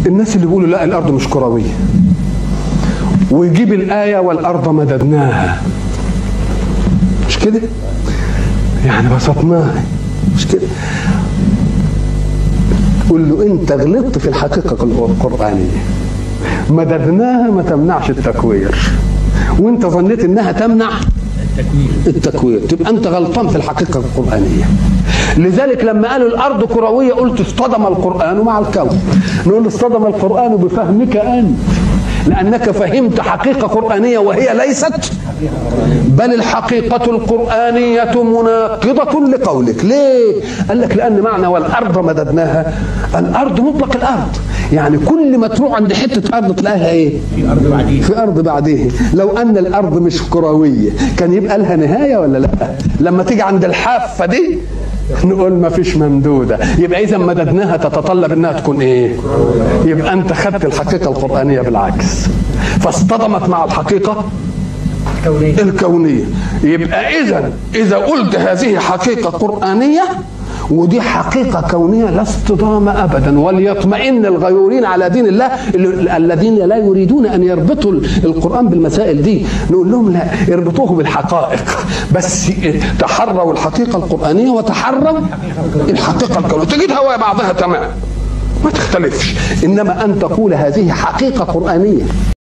الناس اللي بيقولوا لا الارض مش كرويه ويجيب الايه والارض مددناها مش كده يعني بسطناها مش كده تقول له انت غلطت في الحقيقه القرانيه مددناها ما تمنعش التكوير وانت ظنيت انها تمنع التكوير التكوير تبقى انت غلطان في الحقيقه القرانيه لذلك لما قالوا الارض كرويه قلت اصطدم القران مع الكون نقول اصطدم القران بفهمك انت لانك فهمت حقيقه قرانيه وهي ليست بل الحقيقه القرانيه مناقضه لقولك ليه قال لك لان معنى والارض مددناها الارض مطلق الارض يعني كل ما تروح عند حته ارض تلاقيها ايه في ارض بعدين في ارض بعديه لو ان الارض مش كرويه كان يبقى لها نهايه ولا لا لما تيجي عند الحافه دي نقول ما فيش ممدوده يبقى اذا مددناها تتطلب انها تكون ايه يبقى انت خدت الحقيقه القرانيه بالعكس فاصطدمت مع الحقيقه كونية الكونيه يبقى اذا اذا قلت هذه حقيقه قرانيه ودي حقيقة كونية لا اصطدام أبدا وليطمئن الغيورين على دين الله ال- الذين لا يريدون أن يربطوا القرآن بالمسائل دي نقول لهم لا اربطوه بالحقائق بس تحروا الحقيقة القرآنية وتحروا الحقيقة الكونية تجدها وهي بعضها تمام ما تختلفش إنما أن تقول هذه حقيقة قرآنية